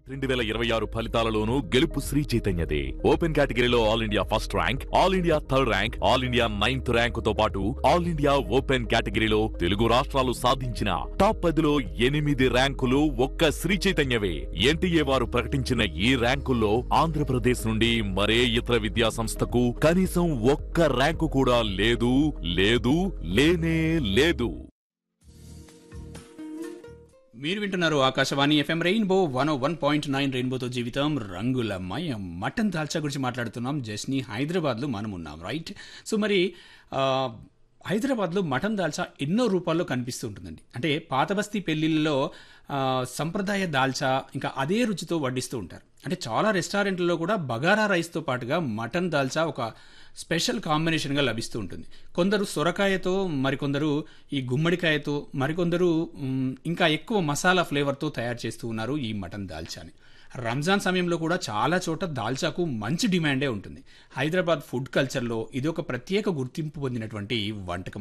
రెండు వేల ఇరవై ఆరు ఫలితాలలోనూ గెలుపు శ్రీ చైతన్యదే ఓపెన్ కేటగిరీలో all India first rank all India third rank all India ninth rank తో పాటు ఆల్ ఇండియా ఓపెన్ కేటగిరీలో తెలుగు రాష్ట్రాలు సాధించిన టాప్ పదిలో ఎనిమిది ర్యాంకులు ఒక్క శ్రీ చైతన్యవే ఎన్టీఏ వారు ప్రకటించిన ఈ ర్యాంకుల్లో ఆంధ్రప్రదేశ్ నుండి మరే ఇతర విద్యా సంస్థకు కనీసం ఒక్క ర్యాంకు కూడా లేదు లేదు లేనే లేదు మీరు వింటున్నారు Akashvani FM rainbow one one point nine రెయిన్బోతో జీవితం రంగుల మయం మటన్ దాల్చా గురించి మాట్లాడుతున్నాం జస్ని హైదరాబాద్లో మనం ఉన్నాం రైట్ సో మరి ఆ, హైదరాబాద్లో మటన్ దాల్చా ఎన్నో రూపాల్లో కనిపిస్తూ ఉంటుందండి అంటే పాత బస్తీ పెళ్లిళ్ళలో ఆ, సంప్రదాయ దాల్చా ఇంకా అదే రుచితో వడ్డిస్తూ ఉంటారు అంటే చాలా రెస్టారెంట్లలో కూడా బగారా రైస్తో పాటుగా మటన్ దాల్చా ఒక స్పెషల్ కాంబినేషన్గా లభిస్తూ ఉంటుంది కొందరు సొరకాయతో మరికొందరు ఈ గుమ్మడికాయతో మరికొందరు మ్, ఇంకా ఎక్కువ మసాలా ఫ్లేవర్తో తయారు చేస్తూ ఉన్నారు ఈ మటన్ దాల్చాని రంజాన్ సమయంలో కూడా చాలా చోట దాల్చాకు మంచి డిమాండే ఉంటుంది హైదరాబాద్ ఫుడ్ కల్చర్లో ఇది ఒక ప్రత్యేక గుర్తింపు పొందినటువంటి వంటకం